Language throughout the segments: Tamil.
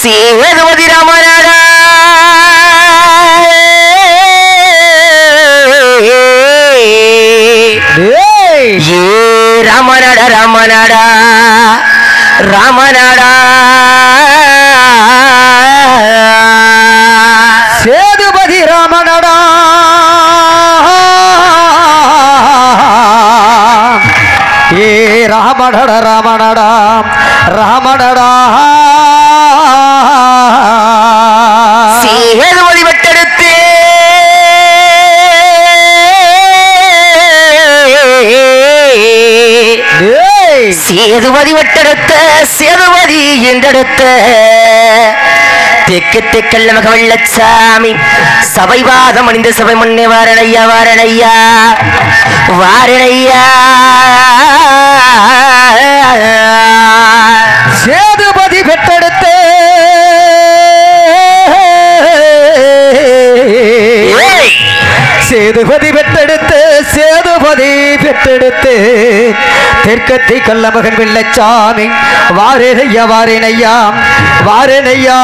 சேதுபதி ராமநாடா டேய் ஏ ராமநாடா ராமநாடா ராமநாடா சேதுபதி ராமனடா ஏ ராமனட ராமனடா ராமனடா சேதுபதி வெட்டெடுத்து டேய் சேதுபதி வெட்டெடுத்த சேதுபதி என்றெடுத்த தெற்கு தெக்கல்ல மக வெள்ளச்சாமி சபைவாதம் அணிந்த சபை முன்னே வாரணையா வாரணையா வாரணையா சேதுபதி பெற்றெடுத்து ஏய்! சேதுபதி பெற்றெடுத்து சேதுபதி பெற்றெடுத்து தெற்கத்தை கள்ள மகன் வெள்ளச்சாமி வாரேனையா வாரேனையா வாரேனையா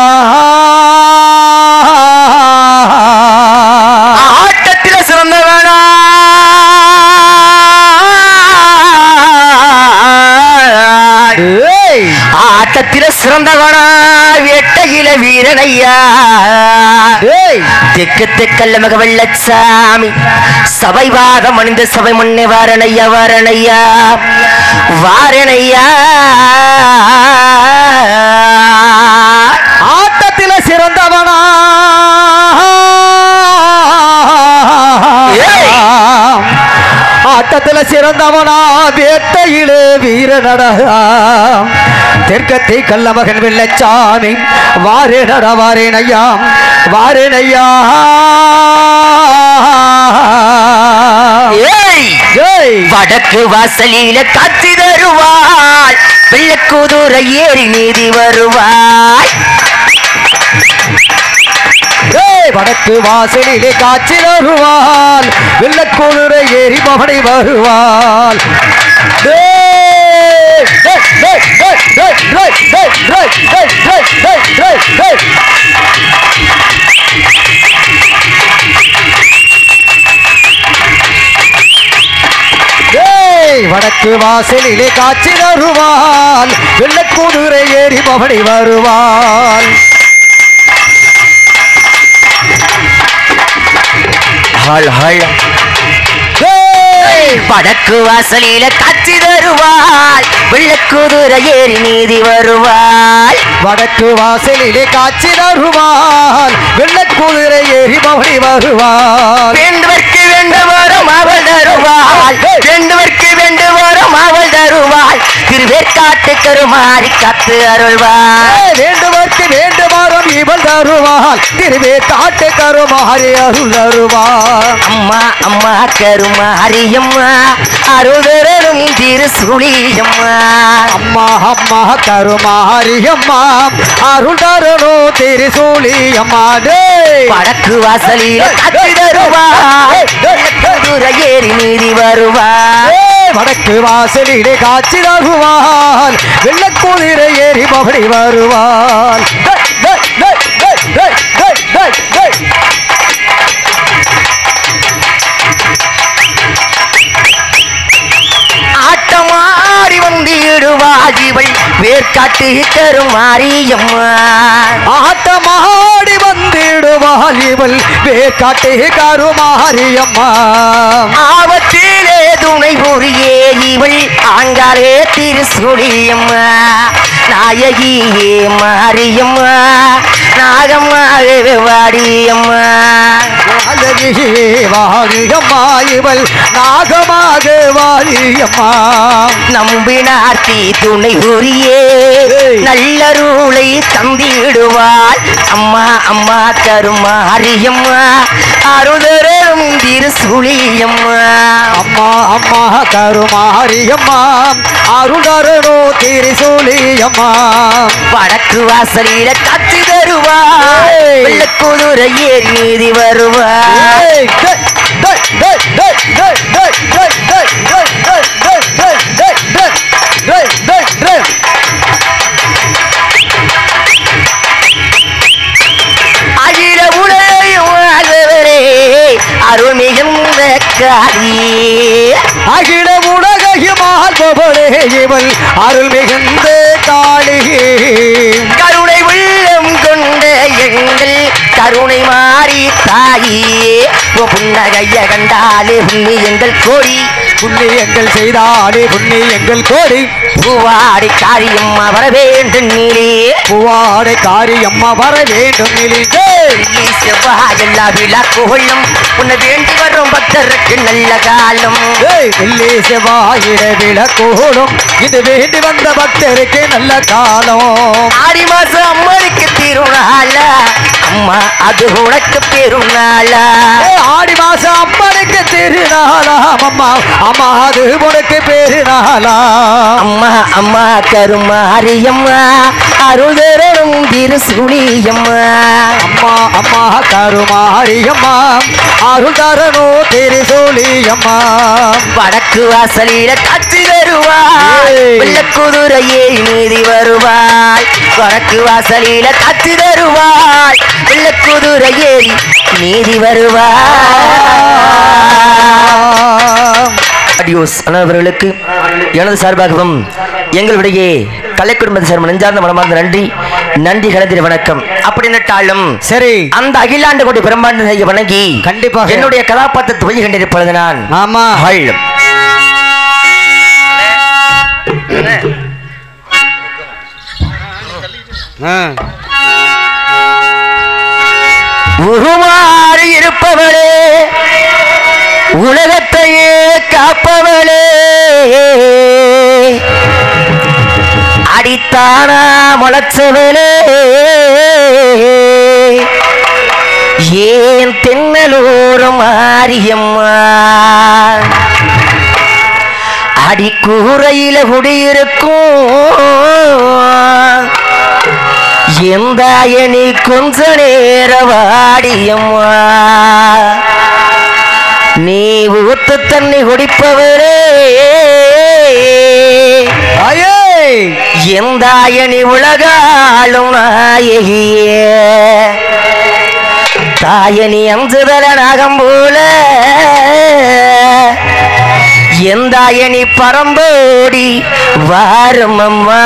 ஆட்டத்தில சிறந்தவனா ஏய்! ஆட்டத்தில சிறந்தவனா வேட்டையில வீரனையா ஏய்! தெற்கு தெக்கல்ல மக வெள்ளச்சாமி சபைவாதம் அணிந்த சபை முன்னே வாரணையா வாரணையா வாரணையா ஆட்டத்தில சிறந்தவனா ஏய்! ஆட்டத்தில சிறந்தவனா வேட்டையிலே வீரனடா தெற்கத்தை கள்ளமகன் வெள்ளச்சாமி வாரேனடா வாரேனையா வாரேனையா ஏய் ஏய்! வடக்கு வாசலில காட்சி தருவாள் வெள்ளக்கூதுர ஏறி நீதி வருவாய் ஏய், வடக்கு வாசலிலே காட்சி வருவாள் வெள்ளக்கூடுரை ஏறி பவனை வருவாள் டேய், டேய், டேய், டேய், டேய், டேய், டேய், டேய், டேய், டேய், டேய், டேய், டேய். ஏய், வடக்கு வாசலிலே காட்சி வருவாள் வெள்ளக்கூடுரை ஏறி பவனி வருவாள் ஹள் ஹள் ஏய், வடக்கு வாசலில காட்சி தருவாள் வெள்ளக்கூதுர ஏறி நீதி வருவாள் வடக்கு வாசலிலே காட்சி தருவாள் வெள்ளக்குதிரை ஏறி பவனி வருவாள் வேண்டுவர்க்கு வேண்டு வரும் அவள் தருவாள் வேண்டுவர்க்கு வேண்டு வரும் அவள் தருவாள் திருவேற்காட்டு கருமாறி காத்து அருள்வாள் ஏய், வேண்டுவர்க்கு வேண்டுமாறும் இவள் தருவாள் திருவே காட்டு கருமாறி அருள் தருவாள் அம்மா அம்மா கருமாரியம்மா அருள்தரும் திருசுழியம்மா அம்மா அம்மா கருமாரி அம்மா அருள் தருணோ திருசூலி அம்மா டேய். வடக்கு வாசலில் காட்சி தருவாள் வெள்ளக்கூதுர ஏறி நீதி வருவாள் ஏய், வடக்கு வாசலிலே காட்சி தருவாள் வெள்ளக்குதிரை ஏறி பவனி வருவாள் டேய், டேய், டேய், டேய், டேய், டேய், டேய், டேய். ஆட்டமாடி வந்திடுவாள் இவள் வேர்க்காட்டு கருமாரியம்மா ஆட்டமாடி வந்திடுவாள் இவள் வேக்காட்டு கருமாரியம்மா ஆபத்திலே துணை புரியே இவள் ஆங்காலே திருசுழியம்மா நாயகியே மாரியம்மா நாகம்மாவே வாடியம்மா அழகியே வாரியம்மா இவள் நாகமாக வாரியம்மா நம்பினார்த்தி துணை புரியே ஏய். நல்லருளை தந்திடுவாள் அம்மா அம்மா கருமாரியம்மா அருதரும் திருசுழியம்மா அம்மா அம்மா கருமாரியம்மா அருளரோ திரிசூலியம்மா வடக்கு வாசலில காட்சி தருவாள் ஏய். வெள்ளக்குதிரை ஏறி நீதி வருவாள் ஏய், டேய், டேய், டேய், டேய், டேய், டேய், டேய், டேய், டேய், டேய், டேய், டேய், டேய், டேய், டேய், டேய், டேய். அகில உலகையும் ஆள்பவளே இவள் அருள் மிகுந்த காளி கருணை உள்ளம் கொண்ட எங்கள் கருணை மாறி தாயே உன் புன்னகைய கண்டாலே உன்னி எங்கள் கோடி புண்ணியங்கள் செய்தாலே புண்ணியங்கள் கோடி பூவாடி காரியம்மா வர வேண்டும் நீரே பூவாடை காரியம்மா வர வேண்டும் நிலிந்தே வெள்ளி செவ்வாய் எல்லா விழாக்கோளும் உன்னை வேண்டி வரும் பக்தருக்கு நல்ல காலம் ஏய், வெள்ளி செவ்வாயிட விளக்கோடும் இது வேண்டி வந்த பக்தருக்கு நல்ல காலம் ஆடி மாசம் அம்மனுக்கு திருநாளா அம்மா அது உனக்கு பெருநாளா ஏய், ஆடி மாசம் அம்மனுக்கு திருநாளாம் அம்மா அம்மா அது உனக்கு பெருநாளா அம்மா அம்மா கருமாரியம்மா அருள் தரணும் திருசுழியம்மா அம்மா அம்மா கருமாரியம்மா அருள் தரனோ திருசோழியம்மா வடக்கு வாசலில காட்சி தருவாய் ஏய். வெள்ளக்குதிரையே நீதி வருவாய் வடக்கு வாசலில காட்சி தருவாய் வெள்ளக்குதிரையே நீதி வருவாய் அடியோஸ் அனைவர்களுக்கு எனது சார்பாகவும் எங்களுடைய கலை குடும்பத்தை சார்பாக நெஞ்சார்ந்த மனமார்ந்த நன்றி நன்றி கலந்திர வணக்கம் அப்படி நட்டாலும் சரி அந்த அகிலாண்டு கோடி பிரம்மாண்ட செய்ய வணங்கி கண்டிப்பாக. என்னுடைய கதாபாத்திரத்தை துவங்கி கண்டிருப்பது நான் ஆமா மகள் ஆ. உருமாறி இருப்பவளே உலகத்தையே காப்பவளே அடித்தானா முளைச்சவளே ஏன் தென்னலூரும் மாரியம்மா அடி கூரையில குடியிருக்கும் எந்தாயனி கொஞ்ச நேர வாடியம்மா நீ ஊத்து தண்ணி குடிப்பவரே ஐயே எந்தாயனி உலகாளும் நாயகியே தாயனி அஞ்சுதல நாகம் போல எந்தாயனி பரம்போடி வாரும் அம்மா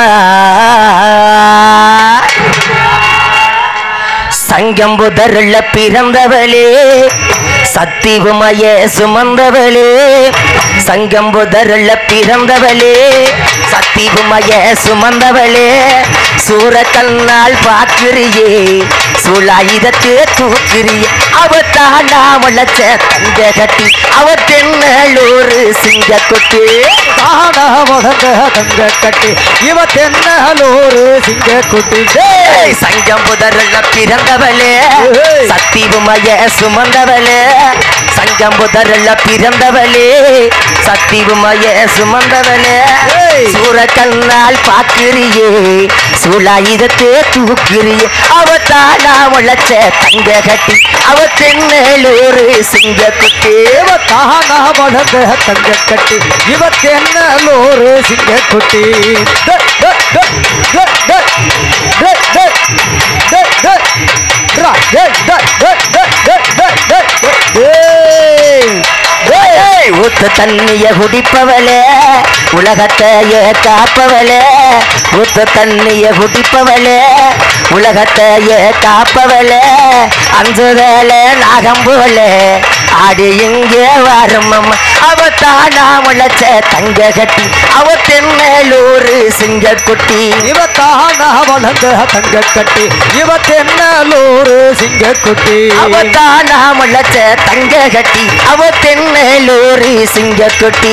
சங்கம்புதருள்ள பிறந்தவளே சத்திவுமய சுமந்தவளே சங்கம்புதருள்ள பிறந்தவளே சத்திவுமய சுமந்தவளே சூர கண்ணால் பார்க்கிறியே சுலாயுதத்தை தூக்கிறியே அவ தாண்டா முளைச்ச தங்க கட்டி அவ தென்னலூர் சிங்க கொட்டு தானா வளர்ந்த தங்க கட்டி இவ தென்னலூரு சிங்க குட்டி ஏய், சங்கம் புதருள்ள பிறந்தவளே ஏய். சத்திவுமய சுமந்தவளே சங்கம் புதருள்ள பிறந்தவளே சத்திவுமய சுமந்தவளே ஏய். சூர கண்ணால் பாக்கிறியே சூலாயுதத்தை தூக்கிறியே அவ தானா முளைச்ச தங்க கட்டி அவ தென்னலூர் சிங்க குட்டி இவ தானா வளர்ந்த தங்க கட்டி இவ தென்னலூரு சிங்க குட்டி டே, டே, டே, டே, டே, டே, டே, டே, டே, ரா, டே, டே, டே, டே, டே, டே, டே, டே, டே. ஏய், ஊத்து தண்ணிய குடிப்பவளே உலகத்தையே காப்பவளே ஊத்து தண்ணிய குடிப்பவளே உலகத்தையே காப்பவளே அஞ்சுதல நாகம் போல ஆடி இங்கே வரும் அம்மா அவ தானா முளைச்ச தங்க கட்டி அவ தென்னலூர் சிங்க குட்டி இவ தானா வளர்ந்த தங்க கட்டி இவ தென்னலூரு சிங்க குட்டி அவ தானா முளைச்ச தங்க கட்டி அவ தென்னலூர் சிங்க குட்டி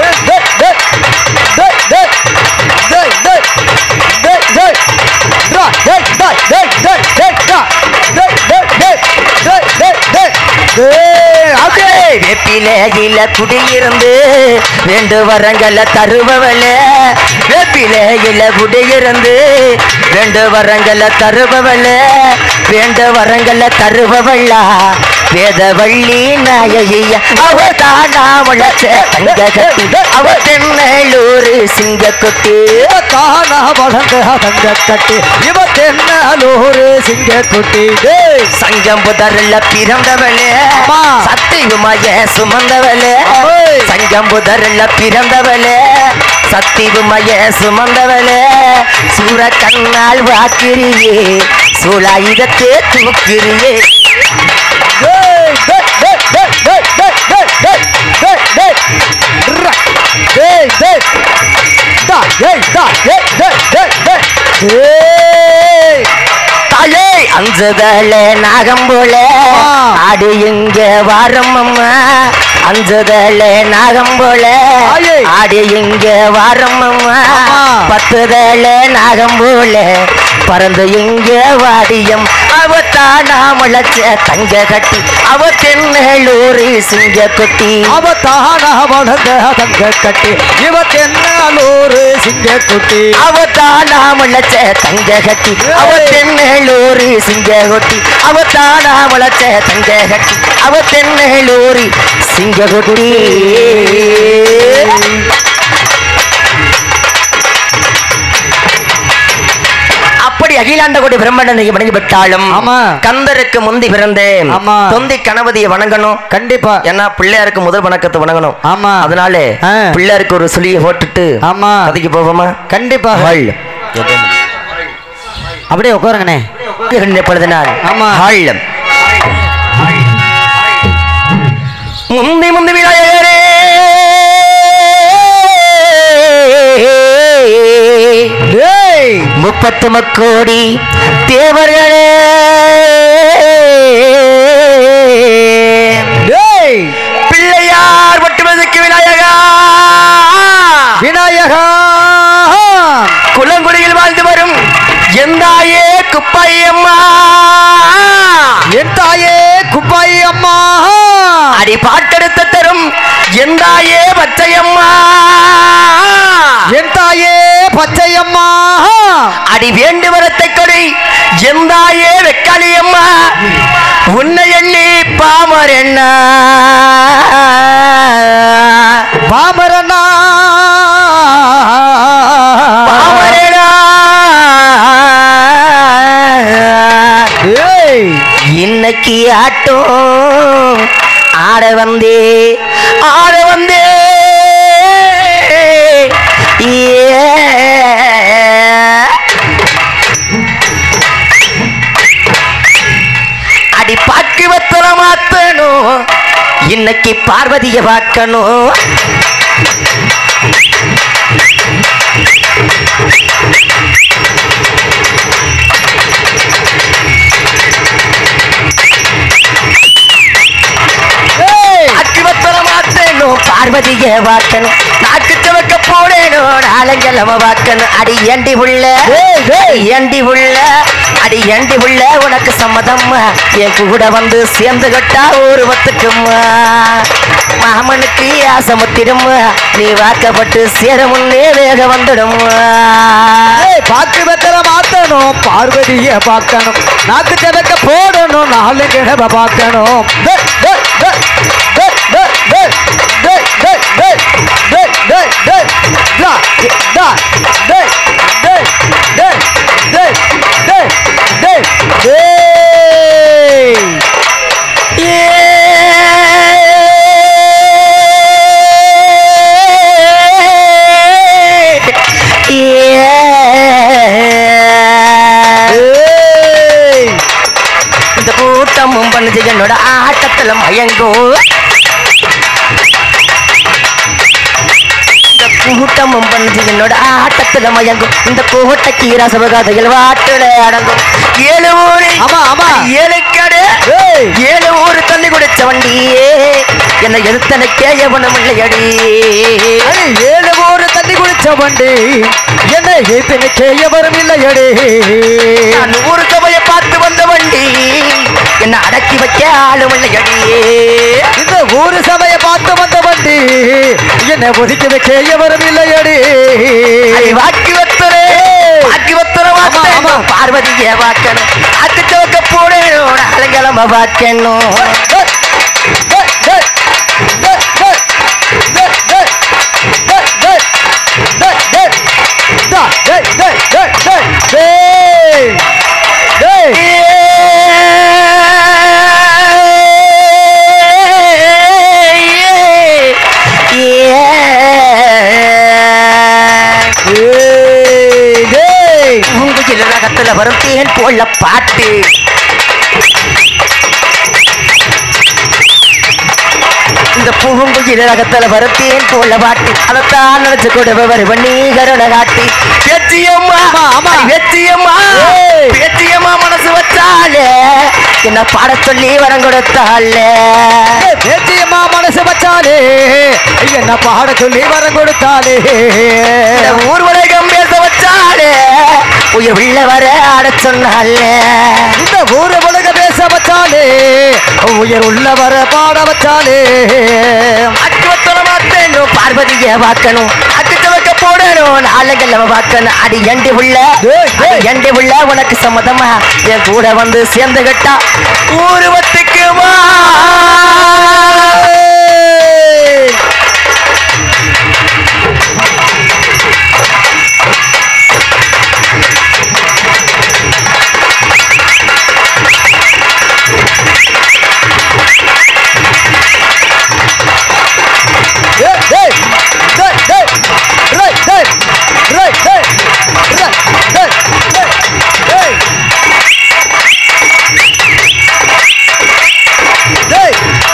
வெப்பிலையில குடியிருந்து ரெண்டு வரங்களை தருபவளே வெப்பிலையில குடியிருந்து ரெண்டு வரங்களை தருபவளே ரெண்டு வரங்களை தருபவளா வேதவள்ளி நாயகிய அவ தானா முளைச்ச தங்க கட்டி அவ தென்னலூர் சிங்கக்குட்டி தானா வளர்ந்த தங்க கட்டி இவ தென்னலூர் சிங்க குட்டி டேய் சங்கம் புதரில் பிறந்தவளே அம்மா. சத்தியுமாய சுமந்தவளே ஓய். சங்கம் புதரில் பிறந்தவளே சத்தியுமாய சுமந்தவளே சூர கண்ணால் வாக்கிரியே சூழாயுதத்தே தூக்கிரியே டேய் டேய் டேய் டேய் டேய் டேய் டேய் டேய் டேய் ரா. டேய் டேய் டா டேய் டா டேய் டேய் டேய் டேய் டேய் தாயே அஞ்சதல நாகம் போல ஆ. ஆடு இங்க வாரம் அம்மா அஞ்சதல நாகம் போல தாயே. ஆடு இங்க வாரம் அம்மா ஆமா. பத்துதல நாகம் போல பறந்து இங்க வாடியம் அவ தானா முளைச்ச தங்க கட்டி அவ தென்னலூர் சிங்க குட்டி அவ தானா வளர்ந்த தங்க கட்டி இவ தென்னலூர் சிங்க குட்டி அவ தானா முளைச்ச தங்க கட்டி அவ தென்னலூர் சிங்க கொட்டி அவ தானா முளைச்ச தங்க கட்டி அவ தென்னலூர் சிங்க கொட்டி அப்படி அகிலாண்ட கோடி பிரம்மண்டனை வணங்கி விட்டாலும் ஆமா. கந்தருக்கு முந்தி பிறந்தேன் ஆமா. தொந்தி கணபதியை வணங்கணும் கண்டிப்பா ஏன்னா பிள்ளையாருக்கு முதல் வணக்கத்தை வணங்கணும் ஆமா அதனால ஆ. பிள்ளையாருக்கு ஒரு சுழியை போட்டுட்டு ஆமா கதைக்கு போவோமா கண்டிப்பா ஹால் அப்படியே உட்காருங்கண்ணே பொழுதினால் ஆமா. ஹால் முந்தி முந்தி விநாயகரே டேய் முப்பத்து மக்கோடி தேவர்களே டேய் பிள்ளையார் ஒட்டுமதுக்கு விநாயகா விநாயகா குளங்குடியில் வாழ்ந்து வரும் எந்தாயே குப்பையம்மா என் தாயே குப்பாய் அம்மா அடி பாட்டெடுத்து தரும் எந்தாயே பச்சையம்மா என் தாயே பச்சையம்மா அடி வேண்டு வரத்தை கொடி எந்தாயே வெக்காளியம்மா உன்னை எண்ணி பாமர் என்ன பாமரனா பாமரனா டேய் இன்னைக்கு ஆட்டம் ஆட வந்தே ஆட வந்தே ஏ. அடி பாக்கு வெத்தல மாத்தணும் இன்னைக்கு பார்வதிய பார்க்கணும் டேய் அக்கு வெத்தல மாத்தணும் பார்வதிய பார்க்கணும் நாக்கு துவக்க போடணும் நாலஞ்சலம பார்க்கணும் அடி ஏண்டி உள்ள டேய், டேய். ஏண்டி உள்ள அடி ஏண்டி உள்ள உனக்கு சம்மதம்மா என் கூட வந்து சேர்ந்து கட்டா ஒரு பத்துக்கும்மா மாமனுக்கு ஆசமுத்திடும்மா நீ வாக்கப்பட்டு சேர முன்னே வேக வந்துடும்மா ஏய், பாக்கு வெத்தல மாத்தணும் பார்வதிய பார்க்கணும் நாக்கு செவக்க போடணும் நாலு கிழவ பார்க்கணும் டேய், டேய், டேய், டேய், டேய், டேய், டேய், டேய், டேய், டேய், டேய், டேய், டா, டா, டேய், டேய், டேய், டேய், டேய், டேய், டேய். ஏய், இந்த கூட்டமும் பண்ணுது என்னோட ஆட்டத்துல மயங்கும் இந்த கூட்டமும் பண்ணுது என்னோட ஆட்டத்துல மயங்கும் இந்த கோட்டைக்கு ரசவகாதைகள் வாட்டுல அடங்கும் ஏழு ஊரு ஆமா ஆமா ஏழு கடை ஏய், ஏழு ஊரு தண்ணி குடிச்ச வண்டியே என்னை எதிர்த்தனக்கே எவனும் இல்லையடி அடி, ஏழு ஊரு தண்ணி குடிச்ச வண்டி என்னை ஏத்தனுக்கே எவரும் இல்லையடி நான் ஊரு சபையை பார்த்து வந்த வண்டி என்ன அடக்கி வைக்க ஆளும் இல்லையடி இந்த ஊரு சபையை பார்த்து வந்த வண்டி என்னை ஒதுக்கி வைக்க எவரும் இல்லையடி அடி வாக்கி வத்துறே வாக்கி வத்துற ஆமா, ஆமா. வாக்கணும் பார்வதிய வாக்கணும் அக்கு சோக்க போடணும் நாளங்கிழம வாக்கணும் டேய், உலகத்துல வரும் தேன் போல பாட்டு இந்த பூங்குயில் ரகத்துல வரும் தேன் போல பாட்டு அதைத்தான் நினைச்சு கூட வருவன் நீ கருண காட்டி வெற்றியம்மா ஆமா, ஆமா. வெற்றியம்மா ஏய். வெற்றியம்மா மனசு வச்சாலே என்ன பாட சொல்லி வரம் கொடுத்தாலே பேச்சியம்மா மனசு வச்சாலே என்ன பாட சொல்லி வரம் கொடுத்தாலே இந்த ஊர் உலகம் பேச வச்சாலே உயிர் உள்ள வர ஆட சொன்னாலே இந்த ஊரு உலக பேச வச்சாலே உயர் உள்ளவர பாட வச்சாலே அச்சுவத்தனமாத்தேனும் பார்வதிய பார்க்கணும் அச்சு துவக்க போடணும் நாளைகள் நம்ம பார்க்கணும் அடி எண்டி உள்ள ஏய், ஏய். அடி எண்டி உள்ள உனக்கு சம்மதமா என் கூட வந்து சேர்ந்து கிட்டா ஊருவத்துக்கு வா ஏய், ஏய், டேய், டேய், ரைட், டேய், ரைட், டேய், ரைட், டேய், டேய், டேய். டேய்.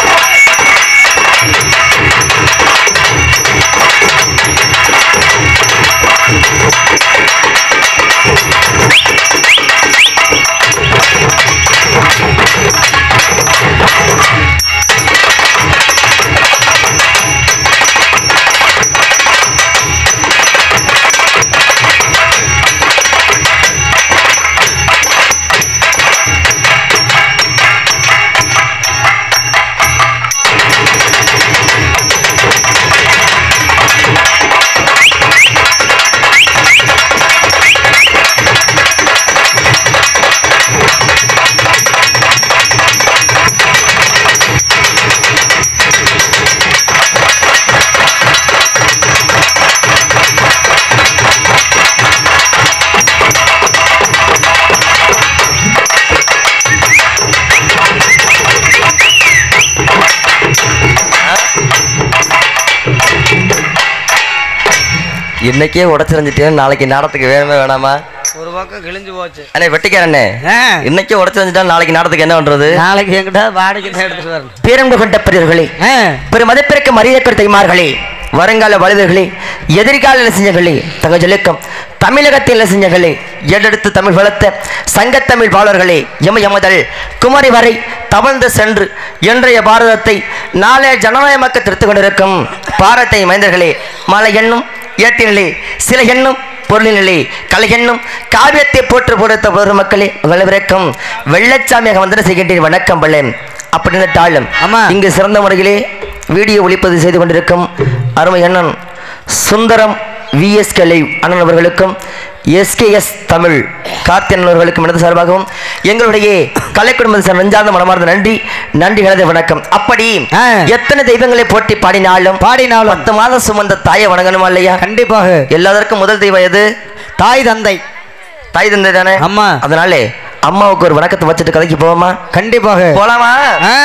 இன்னைக்கே உடச்சிருந்துட்டேன் நாளைக்கு நாடத்துக்கு வேணுமே வேணாமா ஒரு பக்கம் கிழிஞ்சு போச்சு அண்ணே வெட்டிக்காரண்ணே இன்னைக்கே உடச்சிருந்துட்டா நாளைக்கு நாடத்துக்கு என்ன பண்றது நாளைக்கு என்கிட்ட வாடகை தான் எடுத்துட்டு வரணும் பேரன்பு கொண்ட பெரியவர்களே பெரும் மதிப்பிற்கு மரியாதை தைமார்களே வருங்கால வலிதர்களே எதிர்கால இலசிஞ்சங்களே தங்கஜலுக்கம் தமிழகத்தின் இலசிஞ்சங்களே ஏடெடுத்து தமிழ் வளர்த்த சங்கத்தமிழ் பாளர்களே எம எமதல் குமரி வரை தவழ்ந்து சென்று இன்றைய பாரதத்தை நாளைய ஜனநாயகமாக்க திருத்து கொண்டிருக்கும் பாரத்தை மைந்தர்களே மலை எண்ணும் ஏட்டினிலே சில எண்ணும் பொருளினிலே கலை எண்ணும் காவியத்தை போற்று பொறுத்த பொதுமக்களே வளவிறக்கம் வெள்ளச்சாமியாக வந்து செய்கின்றேன் வணக்கம் பள்ளேன் அப்படின்னு தாழம் ஆமா. இங்கு சிறந்த முறையிலே வீடியோ ஒளிப்பதிவு செய்து கொண்டிருக்கும் அருமை அண்ணன் சுந்தரம் விஎஸ் கலை அண்ணன் அவர்களுக்கும் எஸ்கேஎஸ் தமிழ் கார்த்தியன் அவர்களுக்கும் எனது சார்பாகவும் எங்களுடைய கலை குடும்பத்தை சார் நெஞ்சார்ந்த மனமார்ந்த நன்றி நன்றி கலந்த வணக்கம் அப்படி ஆ. எத்தனை தெய்வங்களை போட்டி பாடினாலும் பாடினாலும் பத்து மாதம் சுமந்த தாயை வணங்கணுமா இல்லையா கண்டிப்பாக எல்லாதற்கும் முதல் தெய்வம் எது தாய் தந்தை தாய் தந்தை தானே அம்மா. அதனாலே அம்மாவுக்கு ஒரு வணக்கத்தை வச்சுட்டு கதைக்கு போவோமா கண்டிப்பாக போலாமா ஆ.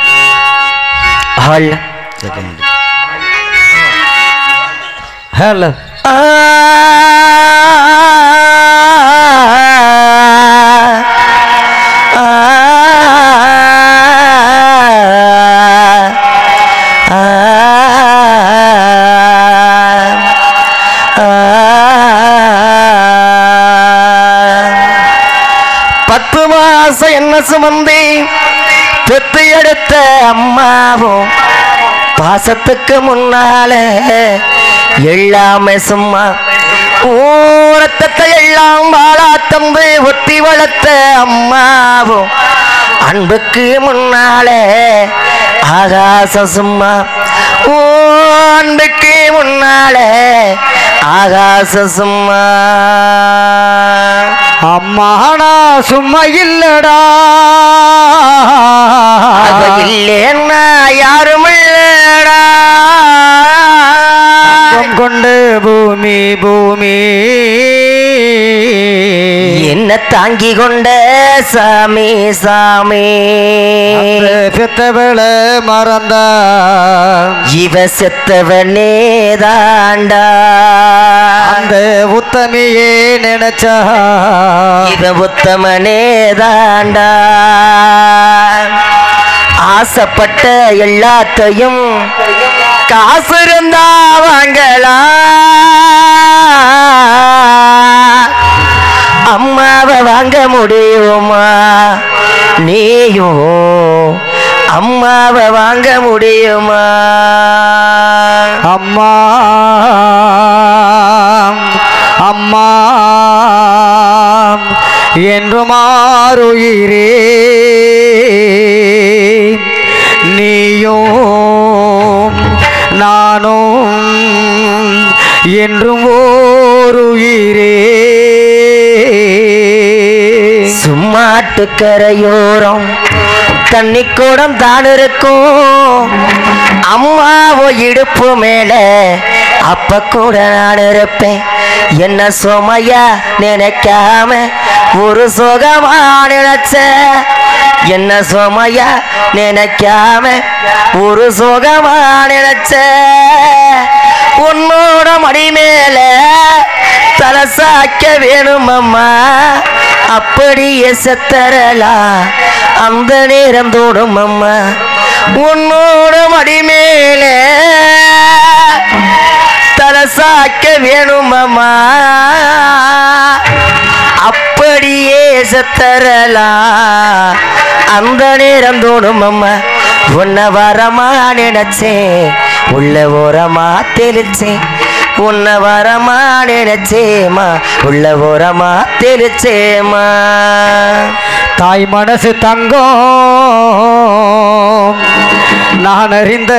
ஹால் ஹலோ ஆ ஆ பத்து மாசம் என்ன சுமந்தி பெத்து எடுத்த அம்மாவும் பாசத்துக்கு முன்னால எல்லாமே சும்மா ஊரத்தத்தை எல்லாம் வாழா தம்பு ஒத்தி வளர்த்த அம்மாவும் அன்புக்கு முன்னாலே ஆகாசம் சும்மா ஓ அன்புக்கு முன்னாலே ஆகாசம் சும்மா அம்மானா சும்மா இல்லடா அவ இல்லேன்னா யாரும் இல்லடா தங்கம் கொண்டு பூமி பூமி என்ன தாங்கி கொண்ட சாமி சாமி அந்த பெத்தவள மறந்தா இவ செத்தவனே தாண்டா அந்த உத்தமியே நினைச்சா இவ உத்தமனே தாண்டா ஆசைப்பட்ட எல்லாத்தையும் காசு இருந்தா வாங்கலாம் அம்மாவை வாங்க முடியுமா நீயும் அம்மாவை வாங்க முடியுமா அம்மா அம்மா என்று மாறுயிரே நீயும் நானும் என்றும் ஓருயிரே சும்மாட்டு கரையோரம் தண்ணி கூடம் தான் இருக்கும் அம்மாவோ இடுப்பு மேல அப்ப கூட நான் இருப்பேன் என்ன சுமையா நினைக்காம ஒரு சுகமா நினைச்ச என்ன சுமையா நினைக்காம ஒரு சுகமா நினைச்ச உன்னோட மடி மேல தலை சாய்க்க வேணும் அம்மா அப்படியே செத்தரலா அந்த நேரம் தோடும் அம்மா உன்னோட மடி மேலே தலை சாய்க்க வேணும் அம்மா அப்படியே செத்தரலா அந்த நேரம் தோடும் அம்மா உன்னை வரமா நினைச்சேன் உள்ள ஓரமா தெளிச்சேன் உன்னை வரமா நினைச்சேமா உள்ள ஓரமா தெளிச்சேமா தாய் மனசு தங்கம் நான் அறிந்த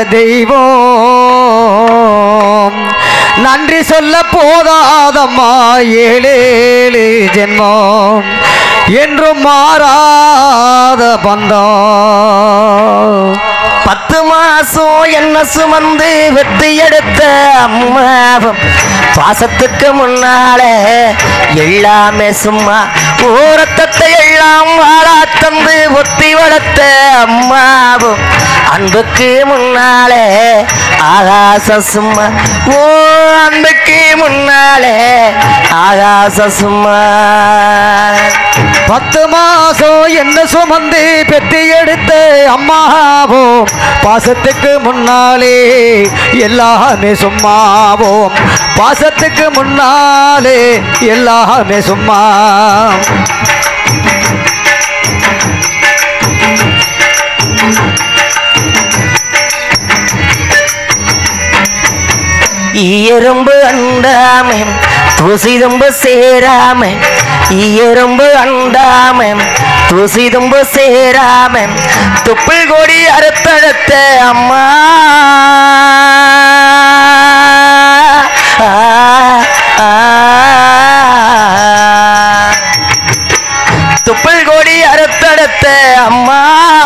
தெய்வம் நன்றி சொல்ல போதாதம்மா ஏழேழு ஜென்மம் என்றும் மாறாத பந்தம் பத்து மாசம் என்ன சுமந்து வெட்டி எடுத்த அம்மாவும் பாசத்துக்கு முன்னாலே எல்லாமே சும்மா ஓரத்தத்தை எல்லாம் வாழா தந்து ஒத்தி வளர்த்த அம்மாவும் அன்புக்கு முன்னாலே ஆகாசம் சும்மா ஓ அன்புக்கு முன்னாலே ஆகாசம் சும்மா பத்து மாசம் என்ன சுமந்து பெத்தி எடுத்த அம்மாவோம் பாசத்துக்கு முன்னாலே எல்லாமே சும்மாவோம் பாசத்துக்கு முன்னாலே எல்லாமே சும்மா எறும்பு அண்டாமே தூசிதும்பு சேராம எறும்பு அண்டாம தூசிதும்பு சேராம துப்பில் கொடி அறுத்தடுத்த அம்மா ஆ, ஆ, துப்பில் கொடி அறுத்தடுத்த அம்மா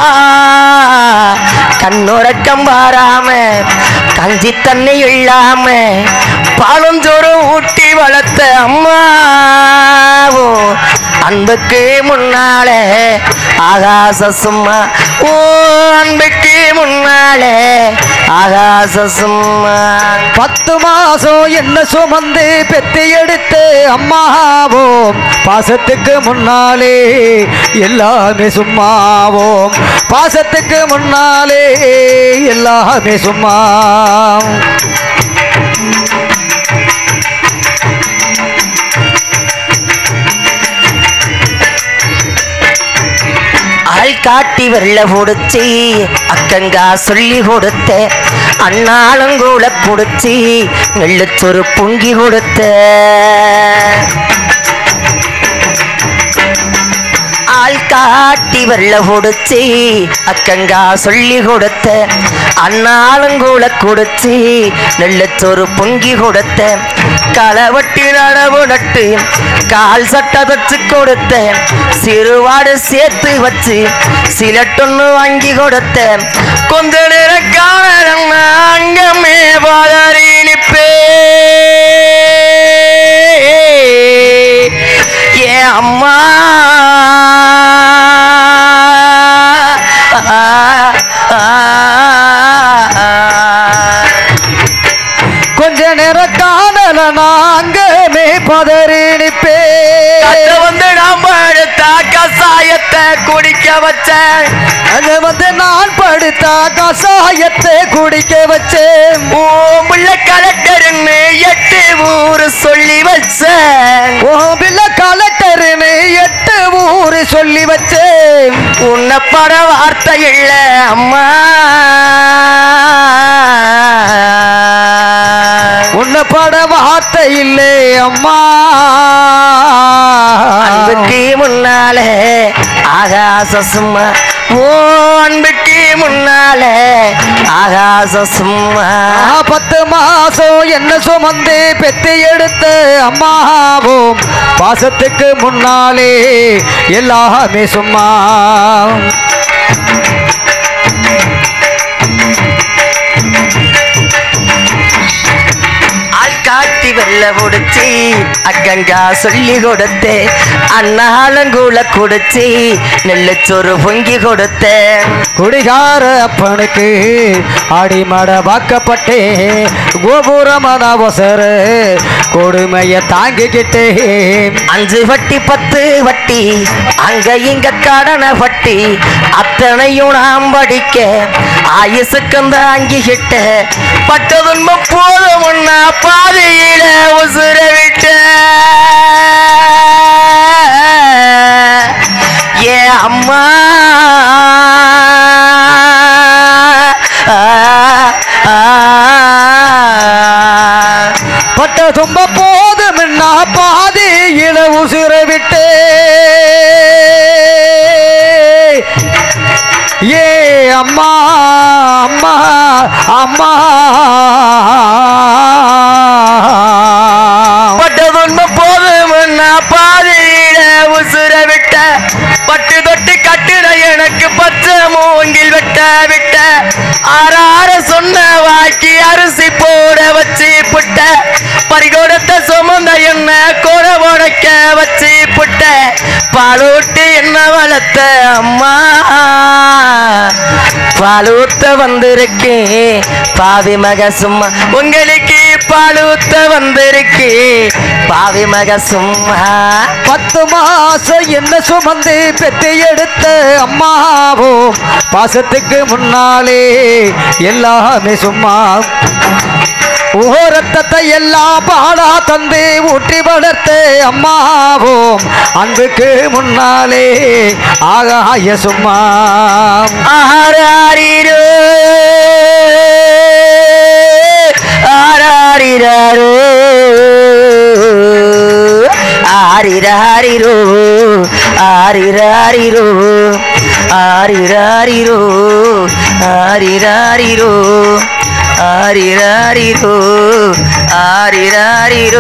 கண்ணுறக்கம் பாராம கஞ்சி தண்ணி இல்லாம பாலுஞ்சோறும் ஊட்டி வளர்த்த அம்மாவோ அன்புக்கு முன்னாலே ஆகாச சும்மா ஓ அன்புக்கு முன்னாலே ஆகாச சும்மா பத்து மாசம் என்ன சுமந்து பெத்தி எடுத்து அம்மாவோம் பாசத்துக்கு முன்னாலே எல்லாமே சும்மாவோம் பாசத்துக்கு முன்னாலே எல்லாமே சும்மா ஆள் காட்டி வெள்ள புடிச்சி அக்கங்கா சொல்லி கொடுத்த அண்ணாளுங்கூட புடிச்சி நெல்லுச்சொரு பொங்கி கொடுத்த ஆள் காட்டி வெள்ள புடிச்சி அக்கங்கா சொல்லி கொடுத்த அண்ணாளுங்கூட குடிச்சி நெல்லுச்சொரு பொங்கி கொடுத்த களவட்டி நடவு நட்டு கால் சட்டை தச்சு கொடுத்தேன் சிறுவாடு சேர்த்து வச்சு சிலட்டொன்னு வாங்கி கொடுத்தேன் கொஞ்ச நேரம் காண அங்கமே பதறி நிப்பே ஏன் அம்மா கொஞ்ச நேரம் காணல நாங்கமே பதறி நிப்பே அத வந்து நாம எடுத்த கசாயத்தை குடிக்க வச்சேன் அது வந்து நான் படுத்த கசாயத்தை குடிக்க வச்சேன் உள்ள கலெக்டர்னு எட்டு ஊரு சொல்லி வச்சேன் ஓபில கலெக்டர்னு எட்டு ஊரு சொல்லி வச்சேன் உன்னை பட வார்த்தை இல்ல அம்மா உன்னை பட வார்த்தை இல்லை அம்மா அன்புக்கு முன்னாலே ஆகாச சும்மா ஓ அன்புக்கு முன்னாலே ஆகாச சும்மா ஆ, பத்து மாசம் என்ன சுமந்து பெத்து எடுத்த அம்மாவும் பாசத்துக்கு முன்னாலே எல்லாமே சும்மா ஆள் காட்டி வெள்ள முடிச்சு அக்கங்கா சொல்லி கொடுத்தே அண்ணாலங்கூல குடிச்சு நெல்லுச்சோறு பொங்கி கொடுத்தேன் குடிகார அப்பனுக்கு அடிமட வாக்கப்பட்டே கோபுரமான ஒசர கொடுமைய தாங்கிக்கிட்டே அஞ்சு வட்டி பத்து வட்டி அங்க இங்க கடனை வட்டி அத்தனையும் நாம் படிக்க ஆயுசுக்கு தாங்கிக்கிட்ட பட்ட துன்பம் போதும்னா பாதையில உசுர விட்ட ஏ அம்மா ஆ, ஆ, ஆ. பட்ட தும்ப போதும்னா பாதியில உசுர விட்டே ஏ அம்மா அம்மா அம்மா பட்ட துன்பம் போதும்னா பாதையில உசுர விட்ட பட்டு தொட்டு கட்டுன எனக்கு பச்சை மூங்கில் வெட்ட விட்ட ஆறார சொன்ன வாக்கி அரிசி போட வச்சு புட்ட பறிகொடுத்த சுமந்த என்ன கூட உடைக்க வச்சு புட்ட பாலூட்டி என்ன வளர்த்த அம்மா பாலூத்த வந்திருக்கேன் பாவி மக சும்மா உங்களுக்கு பாலூத்த வந்திருக்கேன் பாவி மக சும்மா பத்து மாசம் என்ன சுமந்து பெத்து எடுத்த அம்மாவும் பாசத்துக்கு முன்னாலே எல்லாமே சும்மா ஓரத்தத்தை எல்லாம் பாடா தந்து ஊற்றி வளர்த்த அம்மாவும் அன்புக்கு முன்னாலே ஆகாய சும்மா ஆராரிரோ ஆராரிரோ ஆரிராரிரோ ஆரிராரிரோ ஆரிராரிரோ ஆரிராரிரோ ஆரிராரிரோ ஆரிராரிரோ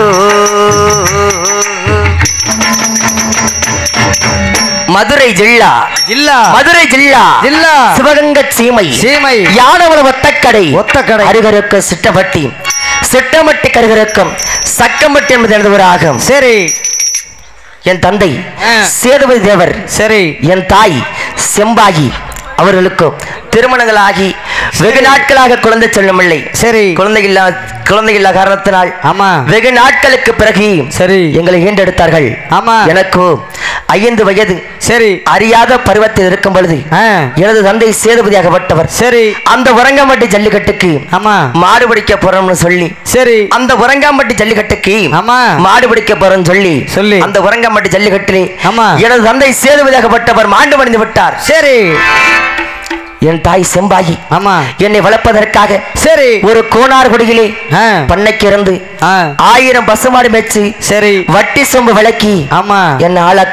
மதுரை ஜில்லா இல்ல மதுரை ஜில்லா ஜில்லா. சிவகங்கை சீமை சீமை. யானவரம் ஒத்தக்கடை ஒத்தக்கடை. அருகருக்கு சிட்டப்பட்டி சிட்டமட்டி கருகருக்கும் சக்கம்பட்டி என்பது எனது ஒரு ஆகும் சரி என் தந்தை ஆ. சேதுபதி தேவர் சரி என் தாய் செம்பாகி அவர்களுக்கும் திருமணங்களாகி வெகு நாட்களாக குழந்தை செல்லமில்லை சரி குழந்தை இல்லா குழந்தை இல்லா காரணத்தினால் ஆமா வெகு நாட்களுக்கு பிறகு சரி எங்களை ஈண்டெடுத்தார்கள் ஆமா எனக்கு ஐந்து வயது சரி அறியாத பருவத்தில் இருக்கும் பொழுது ஆ, எனது தந்தை சேதுபதியாகப்பட்டவர் சரி அந்த உரங்கம்பட்டி ஜல்லிக்கட்டுக்கு ஆமா மாடு பிடிக்க போறோம்னு சொல்லி சரி அந்த உரங்காம்பட்டி ஜல்லிக்கட்டுக்கு ஆமா மாடு பிடிக்க போறோம்னு சொல்லி சொல்லி. அந்த உரங்கம்பட்டி ஜல்லிக்கட்டிலே ஆமா. எனது தந்தை சேதுபதியாகப்பட்டவர் மாண்டு மடிந்து விட்டார் சரி என் தாய் செம்பாகி ஆமா என்னை வளர்ப்பதற்காக சரி ஒரு கோனார்குடியிலே ஆ, பண்ணைக்கு இருந்து ஆ, ஆயிரம் பசுமாடு மேய்ச்சி சரி வட்டி சொம்பு விளக்கி ஆமா என்ன ஆளாக்குனா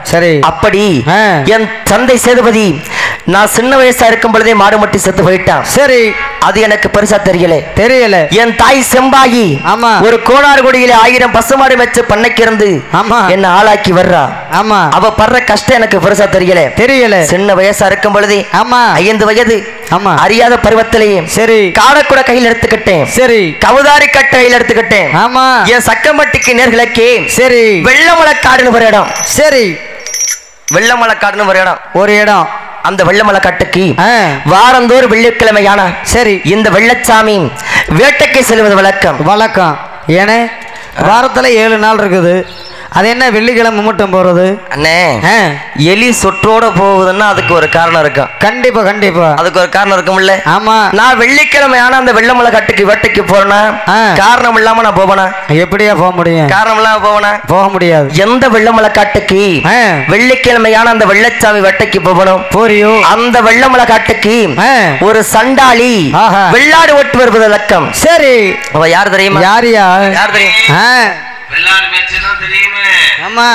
சரி அப்படி ஆ. என் தந்தை சேதுபதி நான் சின்ன வயசா இருக்கும் பொழுதே மாடு மட்டி செத்து போயிட்டான் சரி அது எனக்கு பெருசா தெரியல தெரியல என் தாய் செம்பாகி ஆமா. ஒரு கோணார் கொடியில ஆயிரம் பசுமாடு வச்சு பண்ணைக்கு இருந்து ஆமா. என்ன ஆளாக்கி வர்றா ஆமா அவ படுற கஷ்டம் எனக்கு பெருசா தெரியல தெரியல சின்ன வயசா இருக்கும் பொழுதே ஆமா ஐந்து வயது ஆமா அறியாத பருவத்திலேயே சரி காடக்கூட கையில் எடுத்துக்கிட்டேன் சரி கவுதாரி கட்ட கையில் எடுத்துக்கிட்டேன் ஆமா என் சக்கம்பட்டிக்கு நேர்களுக்கே சரி வெள்ளமலைக்காடுன்னு ஒரு இடம் சரி வெள்ளமலைக்காடுன்னு ஒரு இடம் ஒரு இடம் அந்த வெள்ளமலைக்காட்டுக்கு ஆ, வாரந்தோறும் வெள்ளிக்கிழமையான சரி இந்த வெள்ளச்சாமி வேட்டைக்கு செல்வது வழக்கம் வழக்கம் ஏனே வாரத்துல ஏழு நாள் இருக்குது அது என்ன வெள்ளிக்கிழமை மட்டும் போறது அண்ணே ஆ, எலி சொற்றோட போகுதுன்னா அதுக்கு ஒரு காரணம் இருக்கும் கண்டிப்பா கண்டிப்பா அதுக்கு ஒரு காரணம் இருக்கும்ல ஆமா நான் வெள்ளிக்கிழமை ஆனா அந்த வெள்ளமலை காட்டுக்கு வேட்டைக்கு போறேனா ஆ. காரணம் இல்லாம நான் போவேனா எப்படியா போக முடியும் காரணம் இல்லாம போவேனா போக முடியாது எந்த வெள்ளமலை காட்டுக்கு ஆ, வெள்ளிக்கிழமையான அந்த வெள்ளச்சாமி வேட்டைக்கு போகணும் போறியோ அந்த வெள்ளமலை காட்டுக்கு ஆ, ஒரு சண்டாளி ஆஹா. வெள்ளாடு ஓட்டு வருவது வழக்கம் சரி அவ யார் தெரியுமா யாரியா யார் தெரியும் ஆ, வெள்ளாடு மேய்ச்சதான் தெரியுமே ஆமா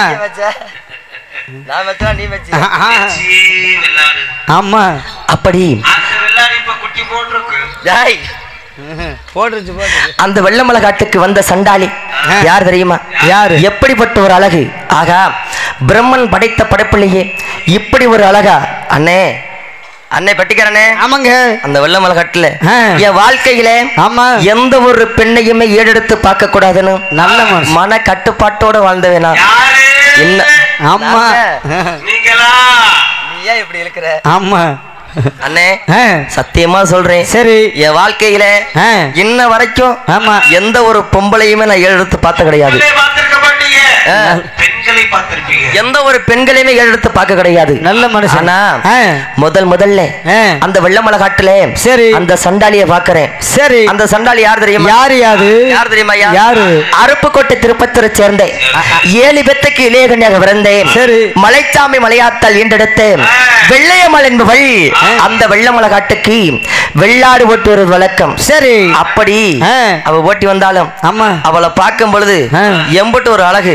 நான் வச்சா நீ வச்சு ஆ, ஆ, சீ, வெள்ளாடு ஆமா அப்படி அந்த வெள்ளாடு இப்ப குட்டி போட்டிருக்கு டேய், போட்டுருச்சு போட்டுருச்சு அந்த வெள்ளமலை காட்டுக்கு வந்த சண்டாளி யார் தெரியுமா யாரு எப்படிப்பட்ட ஒரு அழகு ஆகா பிரம்மன் படைத்த படைப்பிலேயே இப்படி ஒரு அழகா அண்ணே அண்ணே பட்டிக்கிறனே ஆமாங்க அந்த வெள்ளமலை காட்டுல ஆ. என் வாழ்க்கையில ஆமா எந்த ஒரு பெண்ணையுமே ஏடெடுத்து பார்க்க கூடாதுன்னு நல்ல மனுஷன். மன கட்டுப்பாட்டோட வாழ்ந்தவேனா யாரு என்ன ஆமா நீங்களா நீ ஏன் இப்படி இருக்கிற ஆமா அண்ணே ஆ, சத்தியமா சொல்றேன் சரி என் வாழ்க்கையில ஆ, இன்ன வரைக்கும் ஆமா எந்த ஒரு பொம்பளையுமே நான் ஏறெடுத்து பார்த்த கிடையாது பெண்களை பார்த்திருக்க மாட்டீங்க ஆ. பெண்களை பார்த்திருப்பீங்க எந்த ஒரு பெண்களையுமே ஏறெடுத்து பார்க்க கிடையாது நல்ல மனுஷன் ஆனா ஆ, முதல் முதல்ல ஆ, அந்த வெள்ளமலை காட்டுல சரி அந்த சண்டாளிய பாக்குறேன் சரி அந்த சண்டாளி யார் தெரியுமா யாரு யாது யார் தெரியுமா ஐயா? யாரு அருப்புக்கோட்டை திருப்பத்தூரை சேர்ந்தேன் ஏழு பெத்துக்கு இளையகன்யாக பிறந்தேன் சரி. மலைச்சாமி மலையாத்தால் ஈண்டெடுத்தேன் வெள்ளையம்மாள் என்பவள் அந்த வெள்ளமலை காட்டுக்கு வெள்ளாடு ஓட்டு வருவது வழக்கம் சரி அப்படி ஆ. அவ ஓட்டி வந்தாலும் ஆமா அவளை பார்க்கும் பொழுது ஆ. எம்பட்டு ஒரு அழகு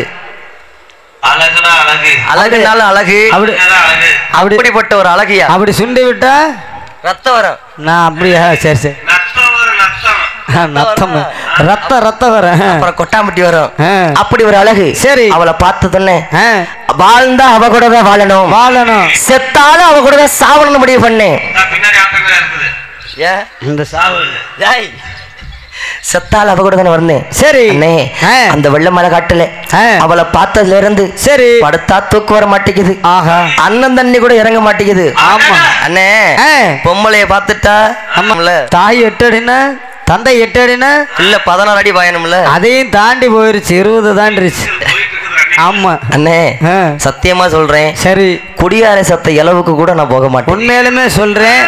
அழகுனா அழகு அழகுனாலும் அழகு அப்படி என்னதான் அழகு அப்படி அப்படிப்பட்ட ஒரு அழகியா அப்படி சுண்டி விட்டா ரத்தம் வரும் நான் அப்படியா சரி சரி நத்தம் ஒரு நத்தம் ஆ, நத்தம் ரத்த ரத்த வர அப்புறம் கொட்டாம்பட்டி வரும் ஆ. அப்படி ஒரு அழகு சரி. அவளை பார்த்ததுன்னு ஆ, வாழ்ந்தா அவ கூட தான் வாழணும் வாழணும் செத்தாலும் அவ கூட தான் சாவணும்னு முடிவு பண்ணேன் நான் பின்னாடி ஆட்டங்களா இருக்குது ஏன் இந்த சாவு ஏய், செத்தால் அவ கூட தானே வந்தேன் சரி அண்ணே ஆ. அந்த வெள்ள மலை காட்டுல ஆ. அவளை பார்த்ததுல இருந்து சரி படுத்தா தூக்கு வர மாட்டேங்குது ஆஹா அண்ணன் தண்ணி கூட இறங்க மாட்டேங்குது ஆமா அண்ணே ஆ. பொம்பளைய பார்த்துட்டா ஆமாம்ல தாய் எட்டு அடினா தந்தை எட்டு அடினா இல்ல பதினாறு அடி பயணம்ல அதையும் தாண்டி போயிருச்சு இருபது தாண்டிருச்சு போயிட்டு இருக்குது ஆமா அண்ணே ஆ, சத்தியமா சொல்றேன் சரி குடியார சத்த அளவுக்கு கூட நான் போக மாட்டேன் உண்மையிலுமே சொல்றேன்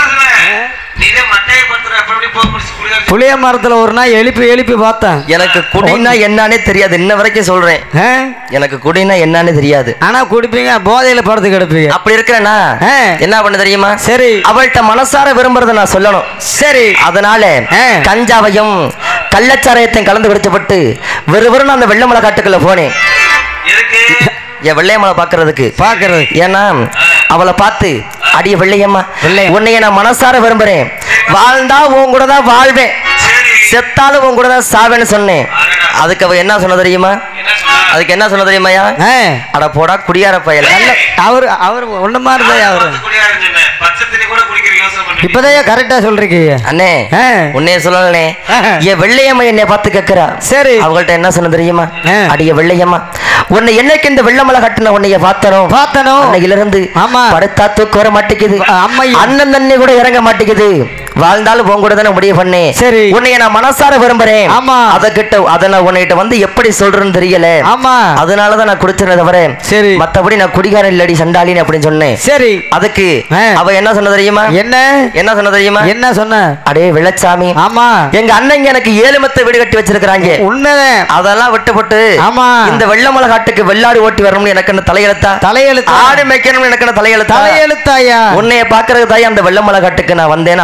நீதே மட்டையை பத்துற எப்படி போக முடிச்சு குடிகார புளிய மரத்துல ஒரு நாள் எழுப்பி எழுப்பி பார்த்தேன் எனக்கு குடினா என்னன்னே தெரியாது இன்ன வரைக்கும் சொல்றேன் ஆ, எனக்கு குடினா என்னன்னு தெரியாது ஆனா குடிப்பீங்க போதையில படுத்து கிடப்பீங்க அப்படி இருக்கிறேனா ஆ. என்ன பண்ண தெரியுமா சரி அவள்கிட்ட மனசார விரும்புறத நான் சொல்லணும் சரி அதனால ஆ. கஞ்சாவையும் கள்ளச்சாராயத்தையும் கலந்து குடிச்சப்பட்டு வெறுவெறும் அந்த வெள்ளமலை காட்டுக்குள்ள போனேன் எதுக்கு என் வெள்ளையம்மலை பாக்குறதுக்கு பாக்குறது ஏன்னா அவளை பார்த்து அடிய வெள்ளையம்மா வெள்ளையம்மா. உன்னைய நான் மனசார விரும்புறேன் வாழ்ந்தா உன் கூட தான் வாழ்வேன் சரி செத்தாலும் உன் கூட தான் சாவேன்னு சொன்னேன் அதுக்கு அவ என்ன சொன்ன தெரியுமா என்ன சொன்னா அதுக்கு என்ன சொன்ன தெரியுமாயா ஆ, அட போடா குடியார பயல நல்ல அவர் அவர் ஒண்ணு மாதிரிதான் அவரு பத்து குடிகாரன் சொன்னேன் பச்சை தண்ணி கூட குடிக்கிற யோசனை பண்ணி இப்பதான் கரெக்டா சொல்றீங்க அண்ணே ஆ, உன்னைய சொல்லலே ஆ. என் வெள்ளையம்மா என்னை பார்த்து கேட்கிறா சரி அவங்கள்ட்ட என்ன சொன்ன தெரியுமா ஆ. அடிய வெள்ளையம்மா உன்னை என்னைக்கு இந்த வெள்ளமலை கட்டின உன்னைய பார்த்தனோ பார்த்தனோ அன்னையில இருந்து ஆமா. படுத்தா தூக்க வர மாட்டேங்குது அம்மை. அண்ணன் தண்ணி கூட இறங்க மாட்டேங்குது வாழ்ந்தாலும் உன் கூட தானே முடிவு பண்ணேன் சரி. உன்னைய நான் மனசார விரும்புறேன் ஆமா. அத கிட்ட அத நான் உன்னைகிட்ட வந்து எப்படி சொல்றேன்னு தெரியல ஆமா அதனாலதான் நான் குடிச்சேனே தவிர சரி. மத்தபடி நான் குடிகாரன் இல்லடி சண்டாளின்னு அப்படின்னு சொன்னேன் சரி அதுக்கு ஆ. அவ என்ன சொன்ன தெரியுமா என்ன என்ன சொன்ன தெரியுமா என்ன சொன்ன அடே வெள்ளச்சாமி ஆமா எங்க அண்ணங்க எனக்கு ஏழு மத்த வீடு கட்டி வச்சிருக்காங்க உண்மைதான் அதெல்லாம் விட்டுப்பட்டு ஆமா இந்த வெள்ளமலை காட்டுக்கு வெள்ளாடு ஓட்டி வரணும்னு எனக்கு என்ன தலையெழுத்தா தலையெழுத்து ஆடு மேய்க்கணும்னு எனக்கு என்ன தலையெழுத்தா தலையெழுத்தாயா உன்னைய பாக்குறது தாய் அந்த வெள்ளமலை காட்டுக்கு நான் வந்தேன்னு அவ சொன்னா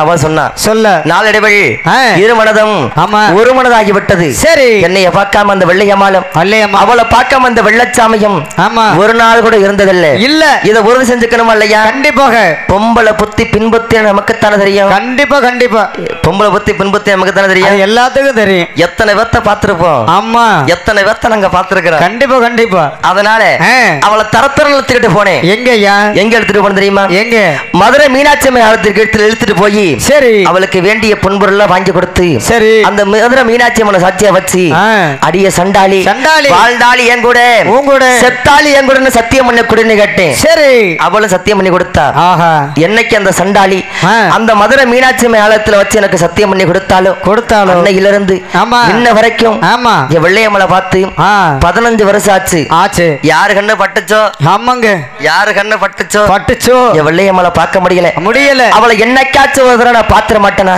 சொல்ல நாளடைவில் ஆ. இரு மனதும் ஆமா. ஒரு மனதாகி விட்டது சரி என்னைய பார்க்காம அந்த வெள்ளையம்மாளும் அல்லையம்மா அவளை பார்க்காம அந்த வெள்ளச்சாமியும் ஆமா ஒரு நாள் கூட இருந்ததில்லை இல்ல இத உறுதி செஞ்சுக்கணுமா இல்லையா கண்டிப்பாக பொம்பளை புத்தி பின்புத்தி நமக்குத்தானே தெரியும் கண்டிப்பா கண்டிப்பா பொம்பளை புத்தி பின்புத்தி நமக்குத்தானே அது தெரியும் எல்லாத்துக்கும் தெரியும் எத்தனை பேத்த பார்த்திருப்போம் ஆமா எத்தனை பேத்த நாங்க பார்த்திருக்கிறோம் கண்டிப்பா கண்டிப்பா அதனால ஆ. அவளை தரத்தரம் எடுத்துக்கிட்டு போனேன் எங்கய்யா எங்க எடுத்துட்டு போன தெரியுமா எங்க மதுரை மீனாட்சி அம்மை ஆலயத்திற்கு எடுத்து இழுத்துட்டு போய் சரி அவளுக்கு வேண்டிய பொன்பொருள் வாங்கி கொடுத்து சரி அந்த மதுரை மீனாட்சி அம்மனை சாட்சியா வச்சு ஆ. அடிய சண்டாளி சண்டாளி. வாழ்ந்தாளி என் கூட உன் கூட. செத்தாளி என் கூட சத்தியம் பண்ண கொடுன்னு கேட்டேன் சரி அவளும் சத்தியம் பண்ணி கொடுத்தா ஆஹா என்னைக்கு அந்த சண்டாளி ஆ. அந்த மதுரை மீனாட்சி அம்மை ஆலயத்துல வச்சு எனக்கு சத்தியம் பண்ணி கொடுத்தாலும் கொடுத்தாலும் அன்னையில இருந்து ஆமா. இன்ன வரைக்கும் ஆமா என் வெள்ளையம்மலை பார்த்து ஆ பதினஞ்சு வருஷம் ஆச்சு ஆச்சு யாரு கண்ணு பட்டுச்சோ ஆமாங்க யாரு கண்ணு பட்டுச்சோ பட்டுச்சோ என் வெள்ளையம்மலை பார்க்க முடியல முடியல அவளை என்னைக்காச்சும் ஒரு தடவை நான் பாத்திர மாட்டேனா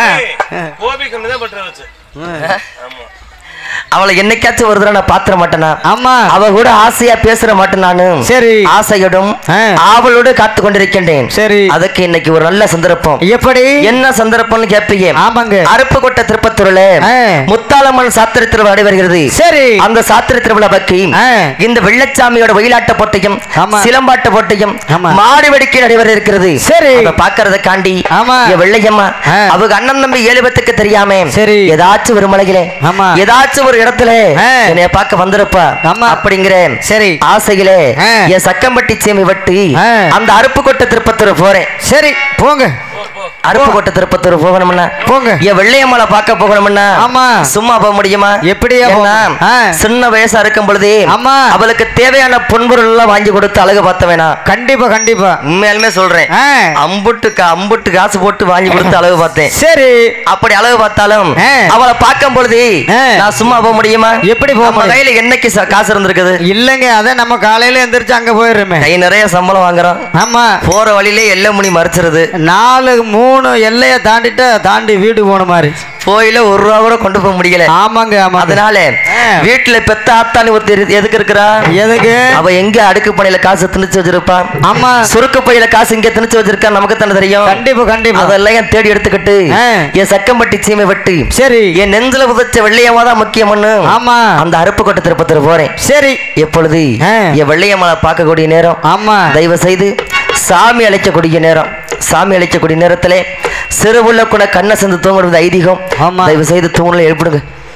கோபி கண்ணு தான் பற்ற வச்சு ஆமா அவளை என்னைக்காச்சும் ஒரு தடவை நான் பாத்திர மாட்டேனா ஆமா அவ கூட ஆசையா பேசுற மாட்டேன் நானு சரி ஆசையோடும் ஆ. ஆவலோடு காத்து கொண்டிருக்கின்றேன் சரி அதுக்கு இன்னைக்கு ஒரு நல்ல சந்தர்ப்பம் எப்படி என்ன சந்தர்ப்பம்னு கேட்பீங்க ஆமாங்க அருப்புக்கோட்டை திருப்பத்தூர்ல ஆ. முத்தாளம்மன் சாத்திர திருவிழா நடைபெறுகிறது சரி அந்த சாத்திர திருவிழா பற்றி ஆ. இந்த வெள்ளச்சாமியோட ஒயிலாட்ட போட்டியும் ஆமா. சிலம்பாட்ட போட்டியும் ஆமா. மாடு வெடிக்கை நடைபெற இருக்கிறது சரி. அதை பாக்குறதுக்காண்டி ஆமா. என் வெள்ளையம்மா ஆ. அவங்க அண்ணன் தம்பி ஏழு பேத்துக்கு தெரியாம சரி. ஏதாச்சும் ஒரு மலையில ஆமா. ஏதாச்சும் ஒரு இடத்துல ஆ. என்னைய பார்க்க வந்திருப்பா ஆமா. அப்படிங்கிற சரி ஆசையிலே ஆ. என் சக்கம்பட்டி சேமி வெட்டி ஆ. அந்த அருப்புக்கோட்டை திருப்பத்தூர் போறேன் சரி போங்க அருப்புக்கோட்டை திருப்பத்தூர் போகணும்னா போங்க என் வெள்ளையம்மாளை பார்க்க போகணும்னா ஆமா. சும்மா போக முடியுமா எப்படியா ஏன்னா, போக- ஆ. சின்ன வயசா இருக்கும் பொழுதே ஆமா. அவளுக்கு தேவையான பொன்பொருள் எல்லாம் வாங்கி கொடுத்து அழகு பார்த்த வேணாம் கண்டிப்பா கண்டிப்பா உண்மையாலுமே சொல்றேன் ஆ. அம்புட்டு அம்புட்டு காசு போட்டு வாங்கி கொடுத்து அழகு பார்த்தேன் சரி அப்படி அழகு பார்த்தாலும் ஆ. அவளை பார்க்கும் பொழுது ஆ. நான் சும்மா போக முடியுமா எப்படி போக நம்ம முடியும்? கையில என்னைக்கு ச- காசு இருந்திருக்குது இல்லங்க அதான் நம்ம காலையில எந்திரிச்சு அங்க போயிடுறோமே கை நிறைய சம்பளம் வாங்குறோம் ஆமா போற வழியிலே எல்லை முனி மறைச்சிருது நாலு மூணு எல்லைய தாண்டிட்டு தாண்டி வீடு போன மாதிரி போயில ஒரு ரூபா கூட கொண்டு போக முடியல ஆமாங்க ஆமாங்க அதனால ஆ. வீட்டுல பெத்த ஆத்தானு ஒருத்தர் இரு- எதுக்கு இருக்கிறா எதுக்கு அவ எங்க அடுக்கு பணியில காசு திணிச்சு வச்சிருப்பா ஆமா சுருக்கு பையில காசு இங்க திணிச்சு வச்சிருக்கா நமக்கு தானே தெரியும் கண்டிப்பா கண்டிப்பா அதெல்லாம் ஏன் தேடி எடுத்துக்கிட்டு ஆ. என் சக்கம்பட்டி சீமை வெட்டு சரி என் நெஞ்சில புதைச்ச வெள்ளையம்மா தான் முக்கியம்னு ஆமா அந்த அருப்புக்கோட்டை திருப்பத்தூர் போறேன் சரி எப்பொழுது ஆ. என் வெள்ளையம்மனை பார்க்கக்கூடிய நேரம் ஆமா தயவு செய்து சாமி அழைக்கக்கூடிய நேரம் சாமி அழைக்கக்கூடிய நேரத்திலே சிறுவுள்ள கூட கண்ணை சேர்ந்து தூங்குறது ஐதீகம் ஆமா. தயவு செய்து தூங்கல எழுப்பிடுங்க